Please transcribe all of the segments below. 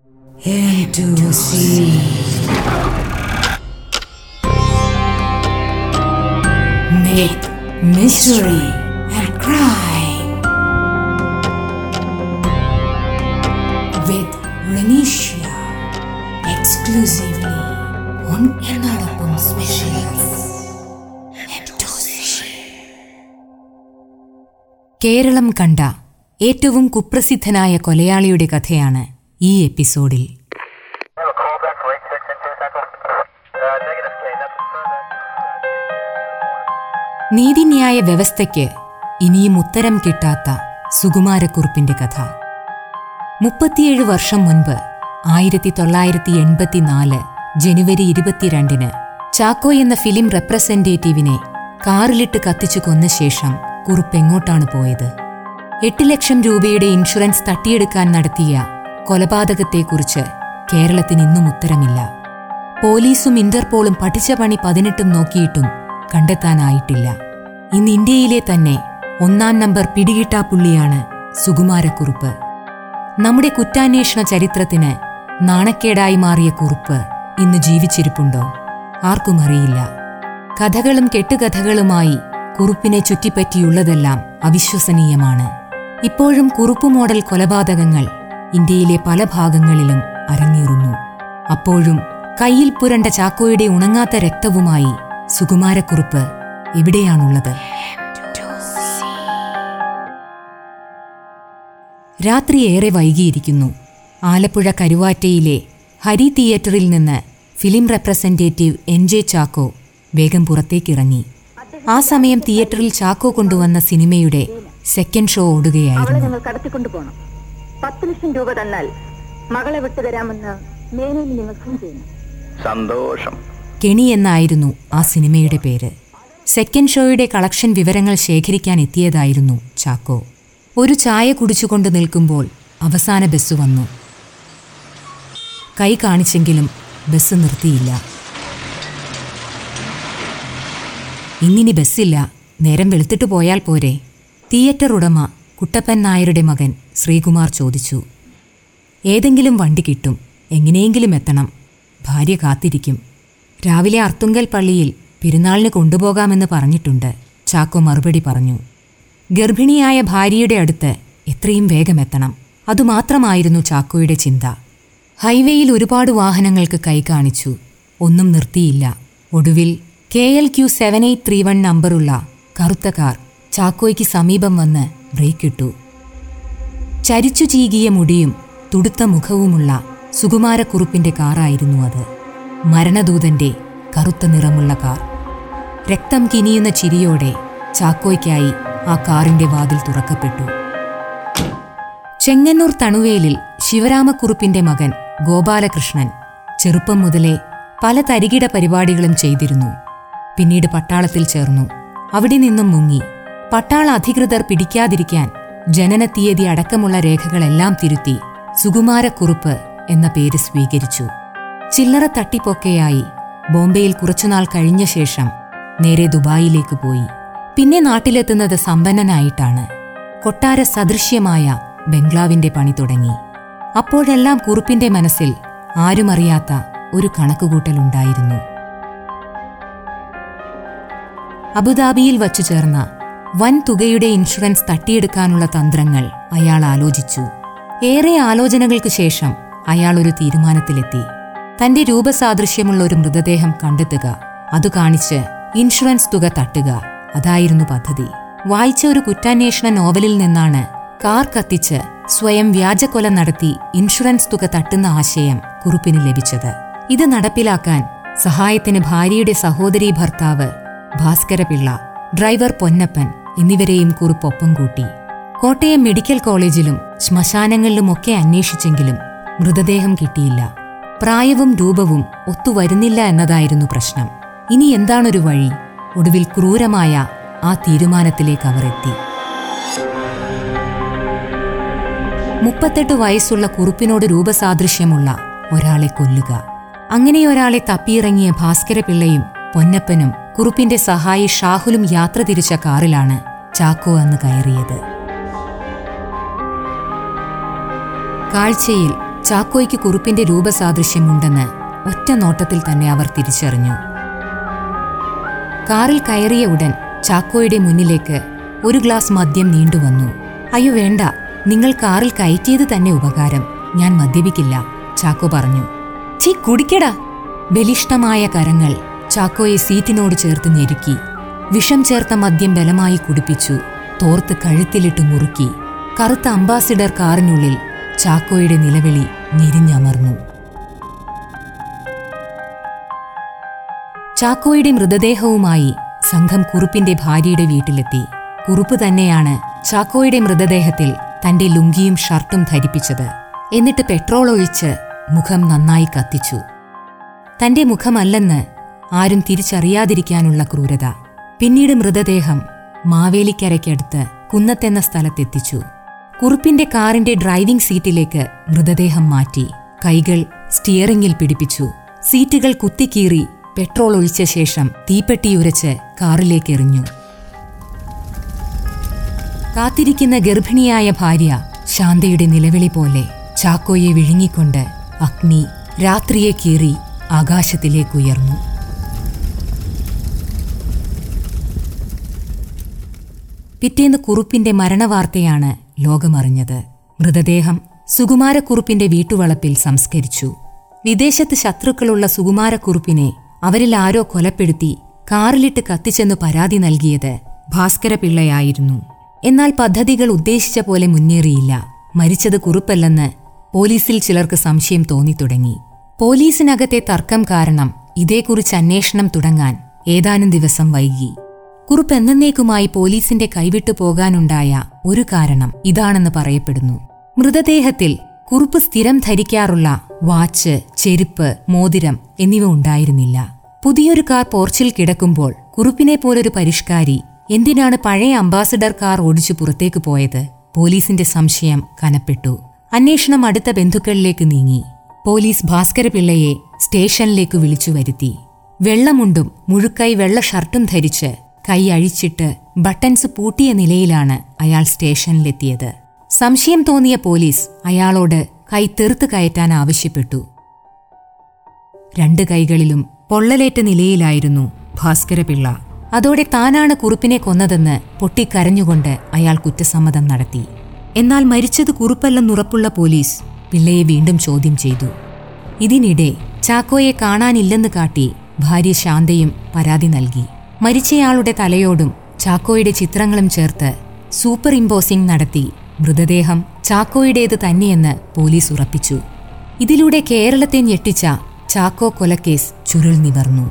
into sea. Myth, mystery, and crime. With Renisha. Exclusively on എന്നോടൊപ്പം specials Keralam കണ്ട ഏറ്റവും കുപ്രസിദ്ധനായ കൊലയാളിയുടെ കഥയാണ് ഈ എപ്പിസോഡിൽ have a call back for 86 and 2 Central. Uh, negative K, nothing further. നീതിന്യായ വ്യവസ്ഥയ്ക്ക് ഇനിയും ഉത്തരം കിട്ടാത്ത സുകുമാരക്കുറുപ്പിന്റെ കഥ മുപ്പത്തിയേഴ് വർഷം മുൻപ് ആയിരത്തി തൊള്ളായിരത്തി എൺപത്തിനാല് ജനുവരി ഇരുപത്തിരണ്ടിന് ചാക്കോ എന്ന ഫിലിം റെപ്രസെന്റേറ്റീവിനെ കാറിലിട്ട് കത്തിച്ചു കൊന്ന ശേഷം കുറുപ്പ് എങ്ങോട്ടാണ് പോയത് എട്ട് ലക്ഷം രൂപയുടെ ഇൻഷുറൻസ് തട്ടിയെടുക്കാൻ നടത്തിയ കൊലപാതകത്തെക്കുറിച്ച് കേരളത്തിന് ഇന്നും ഉത്തരമില്ല പോലീസും ഇന്റർപോളും പഠിച്ച പണി പതിനെട്ടും നോക്കിയിട്ടും കണ്ടെത്താനായിട്ടില്ല ഇന്ന് ഇന്ത്യയിലെ തന്നെ ഒന്നാം നമ്പർ പിടികിട്ടാപ്പുള്ളിയാണ് സുകുമാരക്കുറുപ്പ് നമ്മുടെ കുറ്റാന്വേഷണ ചരിത്രത്തിന് നാണക്കേടായി മാറിയ കുറുപ്പ് ഇന്ന് ജീവിച്ചിരിപ്പുണ്ടോ ആർക്കും അറിയില്ല കഥകളും കെട്ടുകഥകളുമായി കുറുപ്പിനെ ചുറ്റിപ്പറ്റിയുള്ളതെല്ലാം അവിശ്വസനീയമാണ് ഇപ്പോഴും കുറുപ്പ് മോഡൽ കൊലപാതകങ്ങൾ ഇന്ത്യയിലെ പല ഭാഗങ്ങളിലും അരങ്ങേറുന്നു അപ്പോഴും കയ്യിൽ പുരണ്ട ചാക്കോയുടെ ഉണങ്ങാത്ത രക്തവുമായി സുകുമാരക്കുറുപ്പ് എവിടെയാണുള്ളത് രാത്രി ഏറെ വൈകിയിരിക്കുന്നു ആലപ്പുഴ കരുവാറ്റയിലെ ഹരി തിയേറ്ററിൽ നിന്ന് film representative N J Chacko വേഗം പുറത്തേക്കിറങ്ങി ആ സമയം തിയേറ്ററിൽ ചാക്കോ കൊണ്ടുവന്ന സിനിമയുടെ സെക്കൻഡ് ഷോ അവളെ ഓടുകയായിരുന്നു ഞങ്ങൾ കടത്തിക്കൊണ്ടു പോകണം പത്ത് ലക്ഷം രൂപ തന്നാൽ മകളെ വിട്ടുതരാമെന്ന് മേനോന് നിങ്ങൾ ഫോൺ ചെയ്യുന്നു സന്തോഷം കെണി എന്നായിരുന്നു ആ സിനിമയുടെ പേര് സെക്കൻഡ് ഷോയുടെ കളക്ഷൻ വിവരങ്ങൾ ശേഖരിക്കാൻ എത്തിയതായിരുന്നു ചാക്കോ ഒരു ചായ കുടിച്ചുകൊണ്ട് നിൽക്കുമ്പോൾ അവസാന ബസ് വന്നു കൈ കാണിച്ചെങ്കിലും ബസ് നിർത്തിയില്ല ഇന്നിനി ബസ്സില്ല നേരം വെളുത്തിട്ട് പോയാൽ പോരെ തിയേറ്റർ ഉടമ കുട്ടപ്പൻ നായരുടെ മകൻ ശ്രീകുമാർ ചോദിച്ചു ഏതെങ്കിലും വണ്ടി കിട്ടും എങ്ങനെയെങ്കിലും എത്തണം ഭാര്യ കാത്തിരിക്കും രാവിലെ അർത്തുങ്കൽ പള്ളിയിൽ പെരുന്നാളിന് കൊണ്ടുപോകാമെന്ന് പറഞ്ഞിട്ടുണ്ട് ചാക്കോ മറുപടി പറഞ്ഞു ഗർഭിണിയായ ഭാര്യയുടെ അടുത്ത് എത്രയും വേഗം എത്തണം അതുമാത്രമായിരുന്നു ചാക്കോയുടെ ചിന്ത ഹൈവേയിൽ ഒരുപാട് വാഹനങ്ങൾക്ക് കൈ കാണിച്ചു ഒന്നും നിർത്തിയില്ല ഒടുവിൽ K L Q seven eight three one നമ്പറുള്ള കറുത്ത കാർ ചാക്കോയ്ക്ക് സമീപം വന്ന് ബ്രേക്ക് ഇട്ടു ചരിച്ചു ചീകിയ മുടിയും തുടുത്ത മുഖവുമുള്ള സുകുമാരക്കുറുപ്പിന്റെ കാറായിരുന്നു അത് മരണദൂതന്റെ കറുത്ത നിറമുള്ള കാർ രക്തം കിനിയുന്ന ചിരിയോടെ ചാക്കോയ്ക്കായി ആ കാറിന്റെ വാതിൽ തുറക്കപ്പെട്ടു ചെങ്ങന്നൂർ തണുവേലിൽ ശിവരാമക്കുറുപ്പിന്റെ മകൻ ഗോപാലകൃഷ്ണൻ ചെറുപ്പം മുതലേ പല തരികിട പരിപാടികളും ചെയ്തിരുന്നു പിന്നീട് പട്ടാളത്തിൽ ചേർന്നു അവിടെ നിന്നും മുങ്ങി പട്ടാള അധികൃതർ പിടിക്കാതിരിക്കാൻ ജനനത്തീയതി അടക്കമുള്ള രേഖകളെല്ലാം തിരുത്തി സുകുമാരക്കുറുപ്പ് എന്ന പേര് സ്വീകരിച്ചു ചില്ലറ തട്ടിപ്പൊക്കെയായി ബോംബെയിൽ കുറച്ചുനാൾ കഴിഞ്ഞ ശേഷം നേരെ ദുബായിലേക്ക് പോയി പിന്നെ നാട്ടിലെത്തുന്നത് സമ്പന്നനായിട്ടാണ് കൊട്ടാര സദൃശ്യമായ ബംഗ്ലാവിന്റെ പണി തുടങ്ങി അപ്പോഴെല്ലാം കുറുപ്പിന്റെ മനസ്സിൽ ആരുമറിയാത്ത ഒരു കണക്കുകൂട്ടലുണ്ടായിരുന്നു അബുദാബിയിൽ വച്ചു ചേർന്ന വൻ തുകയുടെ ഇൻഷുറൻസ് തട്ടിയെടുക്കാനുള്ള തന്ത്രങ്ങൾ അയാൾ ആലോചിച്ചു ഏറെ ആലോചനകൾക്ക് ശേഷം അയാൾ ഒരു തീരുമാനത്തിലെത്തി തന്റെ രൂപസാദൃശ്യമുള്ള ഒരു മൃതദേഹം കണ്ടെത്തുക അത് കാണിച്ച് ഇൻഷുറൻസ് തുക തട്ടുക അതായിരുന്നു പദ്ധതി വായിച്ച ഒരു കുറ്റാന്വേഷണ നോവലിൽ നിന്നാണ് കാർ കത്തിച്ച് സ്വയം വ്യാജക്കൊല നടത്തി ഇൻഷുറൻസ് തുക തട്ടുന്ന ആശയം കുറുപ്പിന് ലഭിച്ചത് ഇത് നടപ്പിലാക്കാൻ സഹായത്തിന് ഭാര്യയുടെ സഹോദരീ ഭർത്താവ് ഭാസ്കരപിള്ള ഡ്രൈവർ പൊന്നപ്പൻ എന്നിവരെയും കുറിപ്പ് ഒപ്പം കൂട്ടി കോട്ടയം മെഡിക്കൽ കോളേജിലും ശ്മശാനങ്ങളിലുമൊക്കെ അന്വേഷിച്ചെങ്കിലും മൃതദേഹം കിട്ടിയില്ല പ്രായവും രൂപവും ഒത്തുവരുന്നില്ല എന്നതായിരുന്നു പ്രശ്നം ഇനി എന്താണൊരു വഴി ഒടുവിൽ ക്രൂരമായ ആ തീരുമാനത്തിലേക്ക് അവർ എത്തി മുപ്പത്തെട്ട് വയസ്സുള്ള കുറുപ്പിനോട് രൂപസാദൃശ്യമുള്ള ഒരാളെ കൊല്ലുക അങ്ങനെ ഒരാളെ തപ്പിയിറങ്ങിയ ഭാസ്കരപിള്ളയും പൊന്നപ്പനും കുറുപ്പിന്റെ സഹായി ഷാഹുലും യാത്ര തിരിച്ച കാറിലാണ് ചാക്കോ അന്ന് കയറിയത് കാഴ്ചയിൽ ചാക്കോയ്ക്ക് കുറുപ്പിന്റെ രൂപസാദൃശ്യമുണ്ടെന്ന് ഒറ്റ നോട്ടത്തിൽ തന്നെ അവർ തിരിച്ചറിഞ്ഞു കാറിൽ കയറിയ ഉടൻ ചാക്കോയുടെ മുന്നിലേക്ക് ഒരു ഗ്ലാസ് മദ്യം നീണ്ടുവന്നു അയ്യോ വേണ്ട നിങ്ങൾ കാറിൽ കയറ്റിയത് തന്നെ ഉപകാരം ഞാൻ മദ്യപിക്കില്ല ചാക്കോ പറഞ്ഞു ചീ കുടിക്കടാ ബലിഷ്ഠമായ കരങ്ങൾ ചാക്കോയെ സീറ്റിനോട് ചേർത്ത് ഞെരുക്കി വിഷം ചേർത്ത മദ്യം ബലമായി കുടിപ്പിച്ചു തോർത്ത് കഴുത്തിലിട്ട് മുറുക്കി കറുത്ത അംബാസിഡർ കാറിനുള്ളിൽ ചാക്കോയുടെ നിലവിളി ഞെരിഞ്ഞമർന്നു ചാക്കോയുടെ മൃതദേഹവുമായി സംഘം കുറുപ്പിന്റെ ഭാര്യയുടെ വീട്ടിലെത്തി കുറുപ്പ് തന്നെയാണ് ചാക്കോയുടെ മൃതദേഹത്തിൽ തന്റെ ലുങ്കിയും ഷർട്ടും ധരിപ്പിച്ചത് എന്നിട്ട് പെട്രോൾ ഒഴിച്ച് മുഖം നന്നായി കത്തിച്ചു തന്റെ മുഖമല്ലെന്ന് ആരും തിരിച്ചറിയാതിരിക്കാനുള്ള ക്രൂരത പിന്നീട് മൃതദേഹം മാവേലിക്കരയ്ക്കടുത്ത് കുന്നത്തെന്ന സ്ഥലത്തെത്തിച്ചു കുറുപ്പിന്റെ കാറിന്റെ ഡ്രൈവിംഗ് സീറ്റിലേക്ക് മൃതദേഹം മാറ്റി കൈകൾ സ്റ്റിയറിംഗിൽ പിടിപ്പിച്ചു സീറ്റുകൾ കുത്തിക്കീറി പെട്രോൾ ഒഴിച്ച ശേഷം തീപ്പെട്ടിയുരച്ച് കാറിലേക്ക് എറിഞ്ഞു കാത്തിരിക്കുന്ന ഗർഭിണിയായ ഭാര്യ ശാന്തയുടെ നിലവിളി പോലെ ചാക്കോയെ വിഴുങ്ങിക്കൊണ്ട് അഗ്നി രാത്രിയെ കീറി ആകാശത്തിലേക്കുയർന്നു പിറ്റേന്ന് കുറുപ്പിന്റെ മരണവാർത്തയാണ് ലോകമറിഞ്ഞത് മൃതദേഹം സുകുമാരക്കുറുപ്പിന്റെ വീട്ടുവളപ്പിൽ സംസ്കരിച്ചു വിദേശത്ത് ശത്രുക്കളുള്ള സുകുമാരക്കുറുപ്പിനെ അവരിൽ ആരോ കൊലപ്പെടുത്തി കാറിലിട്ട് കത്തിച്ചെന്ന് പരാതി നൽകിയത് ഭാസ്കരപിള്ളയായിരുന്നു എന്നാൽ പദ്ധതികൾ ഉദ്ദേശിച്ച പോലെ മുന്നേറിയില്ല മരിച്ചത് കുറുപ്പല്ലെന്ന് പോലീസിൽ ചിലർക്ക് സംശയം തോന്നിത്തുടങ്ങി പോലീസിനകത്തെ തർക്കം കാരണം ഇതേക്കുറിച്ച് അന്വേഷണം തുടങ്ങാൻ ഏതാനും ദിവസം വൈകി കുറുപ്പ് എന്നേക്കുമായി പോലീസിന്റെ കൈവിട്ടു പോകാനുണ്ടായ ഒരു കാരണം ഇതാണെന്ന് പറയപ്പെടുന്നു മൃതദേഹത്തിൽ കുറുപ്പ് സ്ഥിരം ധരിക്കാറുള്ള വാച്ച് ചെരുപ്പ് മോതിരം എന്നിവ ഉണ്ടായിരുന്നില്ല പുതിയൊരു കാർ പോർച്ചിൽ കിടക്കുമ്പോൾ കുറുപ്പിനെ പോലൊരു പരിഷ്കാരി എന്തിനാണ് പഴയ അംബാസഡർ കാർ ഓടിച്ചു പുറത്തേക്ക് പോയത് പോലീസിന്റെ സംശയം കനപ്പെട്ടു അന്വേഷണം അടുത്ത ബന്ധുക്കളിലേക്ക് നീങ്ങി പോലീസ് ഭാസ്കരപിള്ളയെ സ്റ്റേഷനിലേക്ക് വിളിച്ചു വരുത്തി വെള്ളമുണ്ടും മുഴുക്കൈ വെള്ള ഷർട്ടും ധരിച്ച് കൈ അഴിച്ചിട്ട് ബട്ടൺസ് പൂട്ടിയ നിലയിലാണ് അയാൾ സ്റ്റേഷനിലെത്തിയത് സംശയം തോന്നിയ പോലീസ് അയാളോട് കൈ തെറുത്ത് കയറ്റാൻ ആവശ്യപ്പെട്ടു രണ്ട് കൈകളിലും പൊള്ളലേറ്റ നിലയിലായിരുന്നു ഭാസ്കരപിള്ള അതോടെ താനാണ് കുറുപ്പിനെ കൊന്നതെന്ന് പൊട്ടിക്കരഞ്ഞുകൊണ്ട് അയാൾ കുറ്റസമ്മതം നടത്തി എന്നാൽ മരിച്ചത് കുറുപ്പല്ലെന്നുറപ്പുള്ള പോലീസ് പിള്ളയെ വീണ്ടും ചോദ്യം ചെയ്തു ഇതിനിടെ ചാക്കോയെ കാണാനില്ലെന്ന് കാട്ടി ഭാര്യ ശാന്തയും പരാതി നൽകി മരിച്ചയാളുടെ തലയോടും ചാക്കോയുടെ ചിത്രങ്ങളും ചേർത്ത് സൂപ്പർ ഇമ്പോസിംഗ് നടത്തി മൃതദേഹം ചാക്കോയുടേത് തന്നെയെന്ന് പോലീസ് ഉറപ്പിച്ചു ഇതിലൂടെ കേരളത്തെ ഞെട്ടിച്ച ചാക്കോ കൊലക്കേസ് ചുരുൾ നിവർന്നു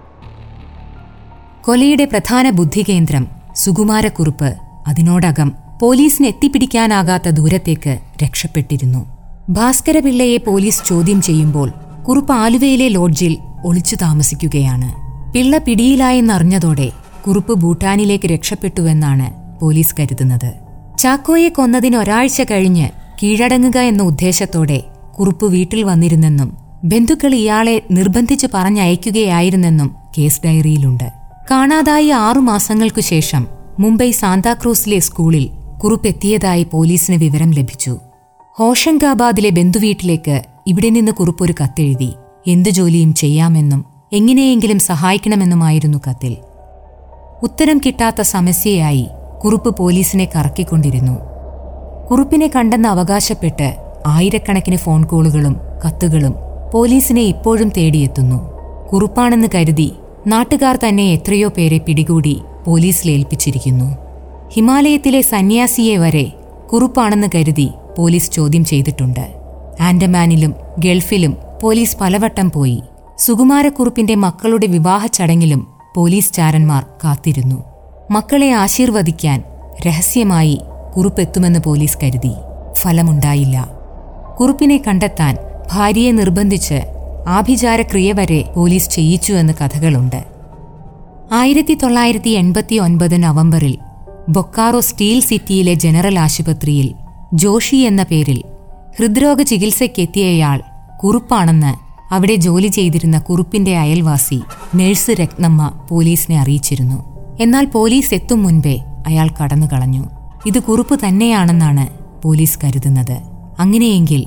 കൊലയുടെ പ്രധാന ബുദ്ധികേന്ദ്രം സുകുമാരക്കുറുപ്പ് അതിനോടകം പോലീസിന് എത്തിപ്പിടിക്കാനാകാത്ത ദൂരത്തേക്ക് രക്ഷപ്പെട്ടിരുന്നു ഭാസ്കരപിള്ളയെ പോലീസ് ചോദ്യം ചെയ്യുമ്പോൾ കുറുപ്പ് ആലുവയിലെ ലോഡ്ജിൽ ഒളിച്ചു താമസിക്കുകയാണ് പിള്ള പിടിയിലായെന്നറിഞ്ഞതോടെ കുറുപ്പ് ഭൂട്ടാനിലേക്ക് രക്ഷപ്പെട്ടുവെന്നാണ് പോലീസ് കരുതുന്നത് ചാക്കോയെ കൊന്നതിന് ഒരാഴ്ച കഴിഞ്ഞ് കീഴടങ്ങുക എന്ന ഉദ്ദേശത്തോടെ കുറുപ്പ് വീട്ടിൽ വന്നിരുന്നെന്നും ബന്ധുക്കൾ ഇയാളെ നിർബന്ധിച്ച് പറഞ്ഞയക്കുകയായിരുന്നെന്നും കേസ് ഡയറിയിലുണ്ട് കാണാതായി ആറു മാസങ്ങൾക്കു ശേഷം മുംബൈ സാന്താക്രൂസിലെ സ്കൂളിൽ കുറുപ്പെത്തിയതായി പോലീസിന് വിവരം ലഭിച്ചു ഹോഷങ്കാബാദിലെ ബന്ധുവീട്ടിലേക്ക് ഇവിടെ നിന്ന് കുറുപ്പൊരു കത്തെഴുതി എന്തു ജോലിയും ചെയ്യാമെന്നും എങ്ങനെയെങ്കിലും സഹായിക്കണമെന്നുമായിരുന്നു കത്തിൽ ഉത്തരം കിട്ടാത്ത സമസ്യയായി കുറുപ്പ് പോലീസിനെ കറക്കിക്കൊണ്ടിരുന്നു കുറുപ്പിനെ കണ്ടെന്ന് അവകാശപ്പെട്ട് ആയിരക്കണക്കിന് ഫോൺ കോളുകളും കത്തുകളും പോലീസിനെ ഇപ്പോഴും തേടിയെത്തുന്നു കുറുപ്പാണെന്ന് കരുതി നാട്ടുകാർ തന്നെ എത്രയോ പേരെ പിടികൂടി പോലീസിലേൽപ്പിച്ചിരിക്കുന്നു ഹിമാലയത്തിലെ സന്യാസിയെ വരെ കുറുപ്പാണെന്ന് കരുതി പോലീസ് ചോദ്യം ചെയ്തിട്ടുണ്ട് ആൻഡമാനിലും ഗൾഫിലും പോലീസ് പലവട്ടം പോയി സുകുമാരക്കുറുപ്പിന്റെ മക്കളുടെ വിവാഹ ചടങ്ങിലും പോലീസ് ചാരന്മാർ കാത്തിരുന്നു മക്കളെ ആശീർവദിക്കാൻ രഹസ്യമായി കുറുപ്പെത്തുമെന്ന് പോലീസ് കരുതി ഫലമുണ്ടായില്ല കുറുപ്പിനെ കണ്ടെത്താൻ ഭാര്യയെ നിർബന്ധിച്ച് ആഭിചാരക്രിയ വരെ പോലീസ് ചെയ്യിച്ചുവെന്ന് കഥകളുണ്ട് ആയിരത്തി തൊള്ളായിരത്തി എൺപത്തി ഒൻപത് നവംബറിൽ ബൊക്കാറോ സ്റ്റീൽ സിറ്റിയിലെ ജനറൽ ആശുപത്രിയിൽ ജോഷി എന്ന പേരിൽ ഹൃദ്രോഗ ചികിത്സയ്ക്കെത്തിയയാൾ കുറുപ്പാണെന്ന് അവിടെ ജോലി ചെയ്തിരുന്ന കുറുപ്പിന്റെ അയൽവാസി നഴ്സ് രത്നമ്മ പോലീസിനെ അറിയിച്ചിരുന്നു എന്നാൽ പോലീസ് എത്തും മുൻപേ അയാൾ കടന്നുകളഞ്ഞു ഇത് കുറുപ്പ് തന്നെയാണെന്നാണ് പോലീസ് കരുതുന്നത് അങ്ങനെയെങ്കിൽ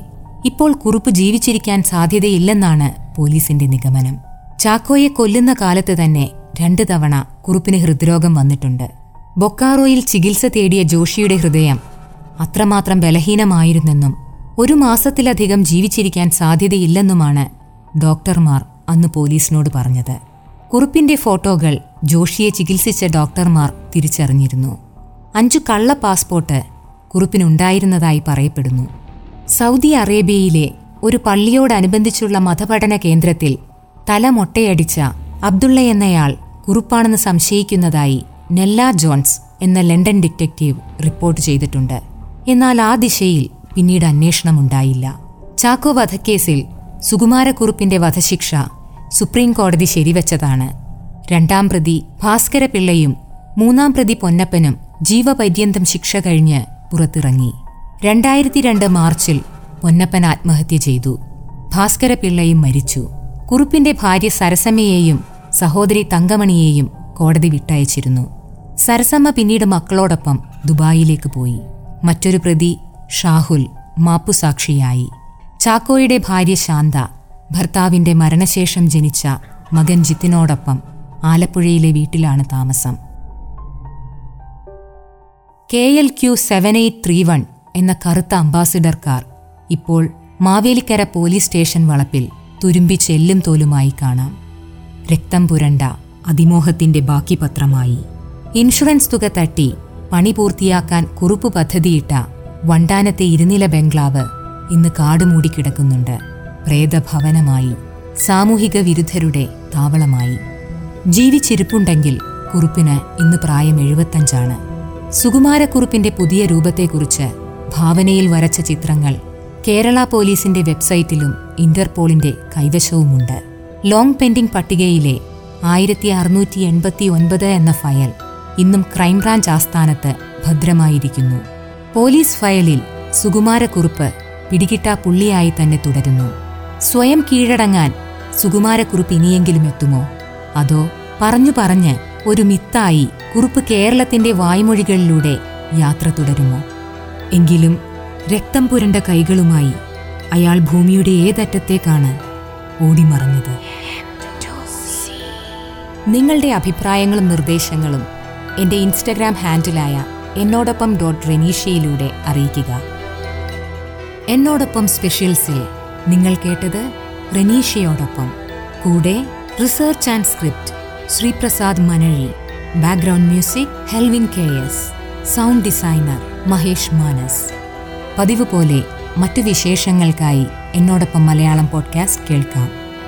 ഇപ്പോൾ കുറുപ്പ് ജീവിച്ചിരിക്കാൻ സാധ്യതയില്ലെന്നാണ് പോലീസിന്റെ നിഗമനം ചാക്കോയെ കൊല്ലുന്ന കാലത്ത് തന്നെ രണ്ടു തവണ കുറുപ്പിന് ഹൃദ്രോഗം വന്നിട്ടുണ്ട് ബൊക്കാറോയിൽ ചികിത്സ തേടിയ ജോഷിയുടെ ഹൃദയം അത്രമാത്രം ബലഹീനമായിരുന്നെന്നും ഒരു മാസത്തിലധികം ജീവിച്ചിരിക്കാൻ സാധ്യതയില്ലെന്നുമാണ് ഡോക്ടർമാർ അന്ന് പോലീസിനോട് പറഞ്ഞത് കുറുപ്പിന്റെ ഫോട്ടോകൾ ജോഷിയെ ചികിത്സിച്ച ഡോക്ടർമാർ തിരിച്ചറിഞ്ഞിരുന്നു അഞ്ചു കള്ള പാസ്പോർട്ട് കുറുപ്പിനുണ്ടായിരുന്നതായി പറയപ്പെടുന്നു സൗദി അറേബ്യയിലെ ഒരു പള്ളിയോടനുബന്ധിച്ചുള്ള മതപഠന കേന്ദ്രത്തിൽ തല മൊട്ടയടിച്ച അബ്ദുള്ള എന്നയാൾ കുറുപ്പാണെന്ന് സംശയിക്കുന്നതായി നെല്ല ജോൺസ് എന്ന ലണ്ടൻ ഡിറ്റക്റ്റീവ് റിപ്പോർട്ട് ചെയ്തിട്ടുണ്ട് എന്നാൽ ആ ദിശയിൽ പിന്നീട് അന്വേഷണമുണ്ടായില്ല ചാക്കോ വധക്കേസിൽ സുകുമാരക്കുറുപ്പിന്റെ വധശിക്ഷ സുപ്രീം കോടതി ശരിവച്ചതാണ് രണ്ടാം പ്രതി ഭാസ്കരപിള്ളയും മൂന്നാം പ്രതി പൊന്നപ്പനും ജീവപര്യന്തം ശിക്ഷ കഴിഞ്ഞ് പുറത്തിറങ്ങി രണ്ടായിരത്തി രണ്ട് മാർച്ചിൽ പൊന്നപ്പൻ ആത്മഹത്യ ചെയ്തു ഭാസ്കരപിള്ളയും മരിച്ചു കുറുപ്പിന്റെ ഭാര്യ സരസമ്മയെയും സഹോദരി തങ്കമണിയെയും കോടതി വിട്ടയച്ചിരുന്നു സരസമ്മ പിന്നീട് മക്കളോടൊപ്പം ദുബായിലേക്ക് പോയി മറ്റൊരു പ്രതി ഷാഹുൽ മാപ്പുസാക്ഷിയായി ചാക്കോയുടെ ഭാര്യ ശാന്ത ഭർത്താവിന്റെ മരണശേഷം ജനിച്ച മകൻ ജിത്തിനോടൊപ്പം ആലപ്പുഴയിലെ വീട്ടിലാണ് താമസം K L Q seven eight three one എന്ന കറുത്ത അംബാസിഡർ കാർ ഇപ്പോൾ മാവേലിക്കര പോലീസ് സ്റ്റേഷൻ വളപ്പിൽ തുരുമ്പി ചെല്ലും തോലുമായി കാണാം രക്തം പുരണ്ട അതിമോഹത്തിന്റെ ബാക്കി പത്രമായി ഇൻഷുറൻസ് തുക തട്ടി പണി പൂർത്തിയാക്കാൻ കുറുപ്പ് പദ്ധതിയിട്ട വണ്ടാനത്തെ ഇരുനില ബംഗ്ലാവ് ഇന്ന് കാടുമൂടി കിടക്കുന്നുണ്ട് പ്രേതഭവനമായി സാമൂഹിക വിരുദ്ധരുടെ താവളമായി ജീവിച്ചിരിപ്പുണ്ടെങ്കിൽ കുറുപ്പിന് ഇന്ന് പ്രായം എഴുപത്തഞ്ചാണ് സുകുമാരക്കുറുപ്പിന്റെ പുതിയ രൂപത്തെക്കുറിച്ച് ഭാവനയിൽ വരച്ച ചിത്രങ്ങൾ കേരള പോലീസിന്റെ വെബ്സൈറ്റിലും ഇന്റർപോളിന്റെ കൈവശവുമുണ്ട് ലോങ് പെൻഡിംഗ് പട്ടികയിലെ ആയിരത്തി അറുന്നൂറ്റി എൺപത്തി ഒൻപത് എന്ന ഫയൽ ഇന്നും ക്രൈംബ്രാഞ്ച് ആസ്ഥാനത്ത് ഭദ്രമായിരിക്കുന്നു പോലീസ് ഫയലിൽ സുകുമാരക്കുറുപ്പ് പിടികിട്ടാ പുള്ളിയായി തന്നെ തുടരുന്നു സ്വയം കീഴടങ്ങാൻ സുകുമാരക്കുറുപ്പ് ഇനിയെങ്കിലും എത്തുമോ അതോ പറഞ്ഞു പറഞ്ഞ് ഒരു മിത്തായി കുറുപ്പ് കേരളത്തിന്റെ വായ്മൊഴികളിലൂടെ യാത്ര തുടരുമോ എങ്കിലും രക്തം പുരണ്ട കൈകളുമായി അയാൾ ഭൂമിയുടെ ഏതറ്റത്തേക്കാണ് ഓടിമറഞ്ഞത് നിങ്ങളുടെ അഭിപ്രായങ്ങളും നിർദ്ദേശങ്ങളും എൻ്റെ ഇൻസ്റ്റഗ്രാം ഹാൻഡിലായ എന്നോടൊപ്പം ഡോട്ട് റെനീഷയിലൂടെ അറിയിക്കുക എന്നോടൊപ്പം സ്പെഷ്യൽസിൽ നിങ്ങൾ കേട്ടത് റെനീഷയോടൊപ്പം കൂടെ research and script Sreeprasad Manazhi background music Helvin K S sound designer Mahesh Manas പതിവ് പോലെ മറ്റു വിശേഷങ്ങൾക്കായി എന്നോടൊപ്പം മലയാളം പോഡ്കാസ്റ്റ് കേൾക്കാം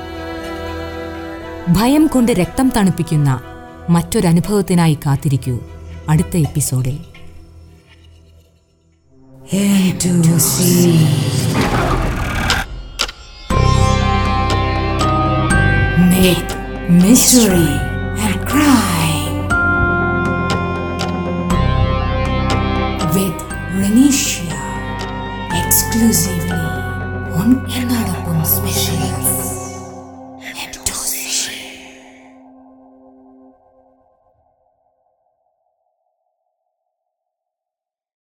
ഭയം കൊണ്ട് രക്തം തണുപ്പിക്കുന്ന മറ്റൊരനുഭവത്തിനായി കാത്തിരിക്കൂ അടുത്ത എപ്പിസോഡിൽ Myth, mystery, and crime with Renisha exclusively on എന്നോടൊപ്പം സ്പെഷ്യൽസ്